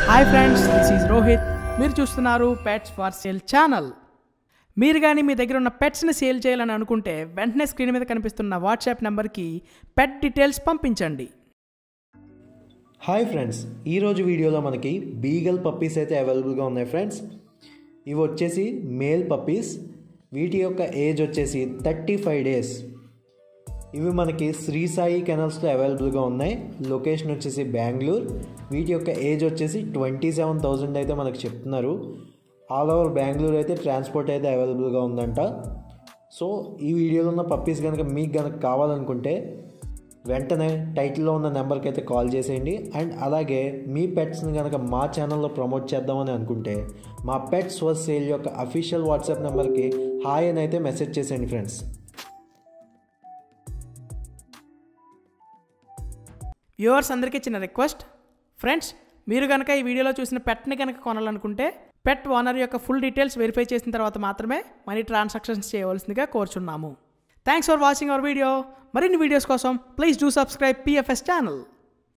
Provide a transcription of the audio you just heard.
hi friends this is Rohit మీరు చూస్తున్నారు pets for sale channel మీరు కానీ మీ దగ్గర ఉన్న పెట్స్ని సేల్ చేయాలని అనుకుంటే వెంటనే స్క్రీన్ మీద కనిపిస్తున్న వాట్సాప్ నెంబర్కి పెట్ డీటెయిల్స్ పంపించండి హాయ్ ఫ్రెండ్స్ ఈరోజు వీడియోలో మనకి బీగల్ పప్పీస్ అయితే అవైలబుల్గా ఉన్నాయి ఫ్రెండ్స్ ఇవి వచ్చేసి మేల్ పప్పీస్ వీటి యొక్క ఏజ్ వచ్చేసి థర్టీ ఫైవ్ డేస్ ఇవి మనకి శ్రీ సాయి కెనల్స్లో అవైలబుల్గా ఉన్నాయి లొకేషన్ వచ్చేసి బెంగళూరు వీటి యొక్క ఏజ్ వచ్చేసి ట్వంటీ సెవెన్ థౌజండ్ అయితే మనకు చెప్తున్నారు ఆల్ ఓవర్ బెంగళూరు అయితే ట్రాన్స్పోర్ట్ అయితే అవైలబుల్గా ఉందంట సో ఈ వీడియోలో ఉన్న పప్పీస్ కనుక మీకు కనుక కావాలనుకుంటే వెంటనే టైటిల్లో ఉన్న నెంబర్కి అయితే కాల్ చేసేయండి అండ్ అలాగే మీ పెట్స్ని కనుక మా ఛానల్లో ప్రమోట్ చేద్దామని అనుకుంటే మా పెట్స్ వర్ సేల్ యొక్క అఫీషియల్ వాట్సాప్ నెంబర్కి హాయ్ అని అయితే మెసేజ్ చేసేయండి ఫ్రెండ్స్ వ్యూవర్స్ అందరికీ చిన్న రిక్వెస్ట్ ఫ్రెండ్స్ మీరు కనుక ఈ వీడియోలో చూసిన పెట్ని కనుక కొనాలనుకుంటే పెట్ ఓనర్ యొక్క ఫుల్ డీటెయిల్స్ వెరిఫై చేసిన తర్వాత మాత్రమే మనీ ట్రాన్సాక్షన్స్ చేయవలసిందిగా కోరుచున్నాము thanks for watching our video మరిన్ని వీడియోస్ కోసం please do subscribe PFS channel